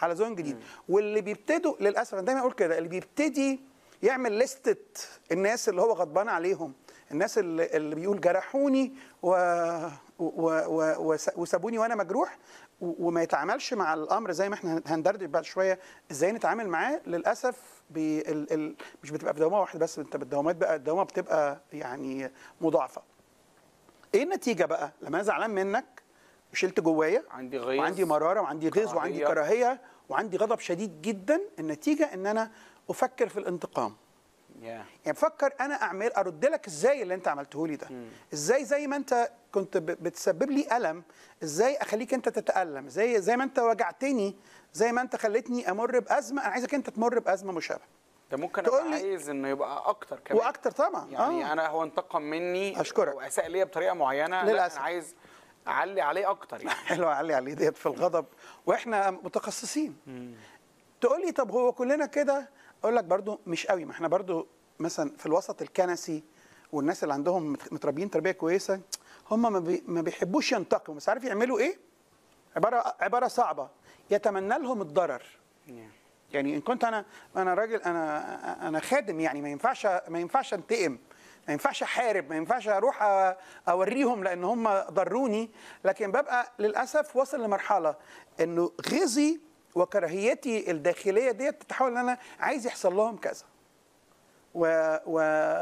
حلزون جديد واللي بيبتدوا للاسف انا دايما اقول كده اللي بيبتدي يعمل لستة الناس اللي هو غضبان عليهم الناس اللي, اللي بيقول جرحوني و... و... و... وس- وسابوني وانا مجروح و- وما يتعاملش مع الامر زي ما احنا هندردش بعد شويه ازاي نتعامل معاه للاسف بي... ال... ال... مش بتبقى في دوامه واحده بس انت بالدوامات بقى الدوامه بتبقى يعني مضاعفه ايه النتيجه بقى لما انا زعلان منك وشلت جوايا عندي غيظ وعندي مراره وعندي غيظ وعندي كراهية. كراهيه وعندي غضب شديد جدا النتيجه ان انا افكر في الانتقام يا يعني بفكر انا اعمل ارد لك ازاي اللي انت عملته لي ده ازاي زي ما انت كنت ب- بتسبب لي الم ازاي اخليك انت تتالم زي زي ما انت وجعتني زي ما انت خليتني امر بازمه انا عايزك انت تمر بازمه مشابهه ده ممكن تقول ابقى لي- عايز انه يبقى اكتر كمان واكتر طبعا يعني آه. انا هو انتقم مني أشكرك. واساء ليا بطريقه معينه لا للأسف. انا عايز اعلي عليه اكتر يعني حلوه علي عليه ديت في الغضب واحنا متخصصين تقول لي طب هو كلنا كده اقول لك برضو مش قوي ما احنا برضو مثلا في الوسط الكنسي والناس اللي عندهم مت- متربيين تربيه كويسه هم ما, بي ما بيحبوش ينتقموا بس عارف يعملوا ايه عباره عباره صعبه يتمنى لهم الضرر يعني ان كنت انا انا راجل انا انا خادم يعني ما ينفعش ما ينفعش انتقم ما ينفعش احارب ما ينفعش اروح أ- اوريهم لان هم ضروني لكن ببقى للاسف واصل لمرحله انه غيظي وكراهيتي الداخليه ديت تتحول ان انا عايز يحصل لهم كذا و... و...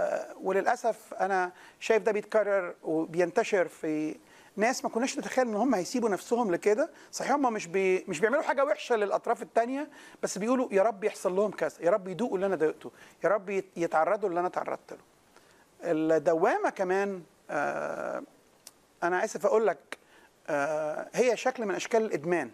وللاسف انا شايف ده بيتكرر وبينتشر في ناس ما كناش نتخيل ان هم هيسيبوا نفسهم لكده صحيح هم مش بي... مش بيعملوا حاجه وحشه للاطراف الثانيه بس بيقولوا يا رب يحصل لهم كذا يا رب يدوقوا اللي انا دقته يا رب يت- يتعرضوا اللي انا تعرضت له الدوامه كمان آه انا اسف اقول لك آه هي شكل من اشكال الادمان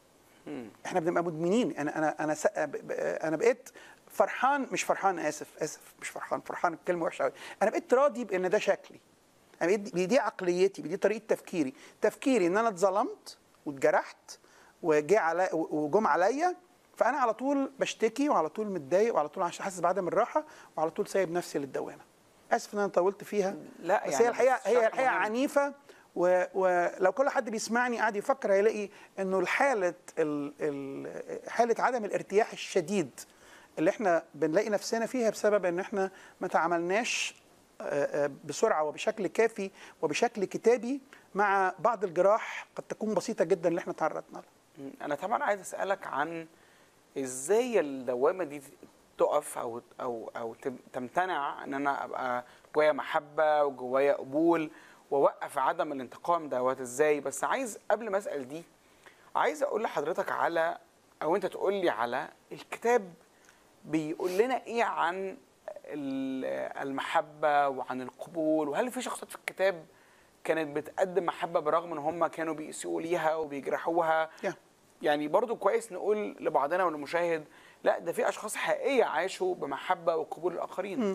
احنا بنبقى مدمنين انا انا انا س- ب- ب- انا بقيت فرحان مش فرحان اسف اسف مش فرحان فرحان كلمه وحشه قوي انا بقيت راضي بان ده شكلي انا بقيت دي دي عقليتي دي طريقه تفكيري تفكيري ان انا اتظلمت واتجرحت وجي علي وجم عليا فانا على طول بشتكي وعلى طول متضايق وعلى طول حاسس بعدم الراحه وعلى طول سايب نفسي للدوامه اسف ان انا طولت فيها لا بس يعني هي الحقيقه بس هي شرح الحقيقه مهم. عنيفه و- ولو كل حد بيسمعني قاعد يفكر هيلاقي انه الحاله ال- ال- حاله عدم الارتياح الشديد اللي احنا بنلاقي نفسنا فيها بسبب ان احنا ما تعاملناش آه، آه، بسرعه وبشكل كافي وبشكل كتابي مع بعض الجراح قد تكون بسيطه جدا اللي احنا تعرضنا لها انا طبعا عايز اسالك عن ازاي الدوامه دي تقف او او او تم- تمتنع ان انا ابقى جوايا محبه وجوايا قبول واوقف عدم الانتقام دوت ازاي بس عايز قبل ما اسال دي عايز اقول لحضرتك على او انت تقول لي على الكتاب بيقول لنا ايه عن ال- المحبه وعن القبول وهل في شخصيات في الكتاب كانت بتقدم محبه برغم ان هم كانوا بيسيئوا ليها وبيجرحوها يا. يعني برضو كويس نقول لبعضنا وللمشاهد لا ده في اشخاص حقيقيه عاشوا بمحبه وقبول الاخرين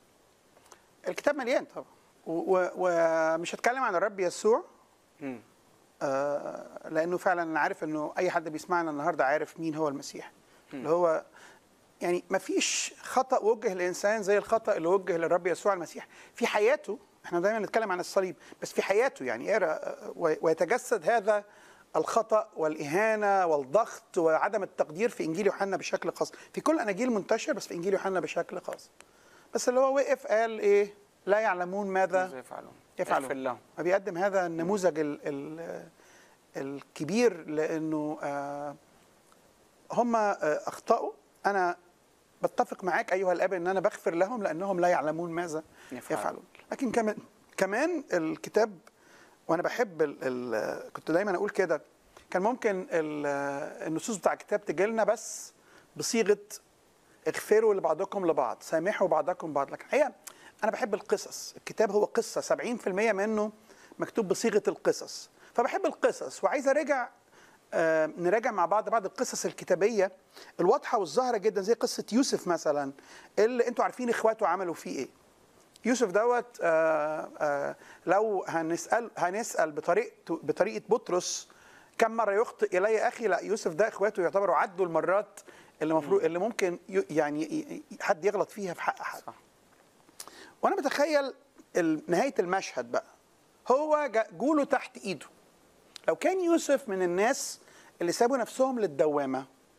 الكتاب مليان طبعا و- و- ومش هتكلم عن الرب يسوع مم. آه، لانه فعلا انا عارف انه اي حد بيسمعنا النهارده عارف مين هو المسيح اللي هو يعني ما فيش خطا وجه للانسان زي الخطا اللي وجه للرب يسوع المسيح في حياته احنا دايما نتكلم عن الصليب بس في حياته يعني اقرا آه، و- ويتجسد هذا الخطا والاهانه والضغط وعدم التقدير في انجيل يوحنا بشكل خاص في كل اناجيل منتشر بس في انجيل يوحنا بشكل خاص بس اللي هو وقف قال ايه لا يعلمون ماذا ازاي يفعلون يفعلون اغفر لهم بيقدم هذا النموذج ال ال الكبير لانه آه، هم آه، اخطاوا انا بتفق معاك ايها الاب ان انا بغفر لهم لانهم لا يعلمون ماذا يفعلون. يفعلون لكن كمان كمان الكتاب وانا بحب ال ال كنت دايما اقول كده كان ممكن ال- النصوص بتاع الكتاب تجي لنا بس بصيغه اغفروا لبعضكم لبعض سامحوا بعضكم بعض لكن الحقيقه انا بحب القصص الكتاب هو قصه 70% منه مكتوب بصيغه القصص فبحب القصص وعايز ارجع آه، نراجع مع بعض بعض القصص الكتابيه الواضحه والظاهره جدا زي قصه يوسف مثلا اللي انتوا عارفين اخواته عملوا فيه ايه يوسف دوت آه، آه، لو هنسال هنسال بطريقه بطريقه بطرس كم مره يخطئ الي اخي لا يوسف ده اخواته يعتبروا عدوا المرات اللي المفروض اللي ممكن ي- يعني ي- ي- حد يغلط فيها في حق حد صح. وانا بتخيل ال- نهايه المشهد بقى هو جا- جوله تحت ايده لو كان يوسف من الناس اللي سابوا نفسهم للدوامه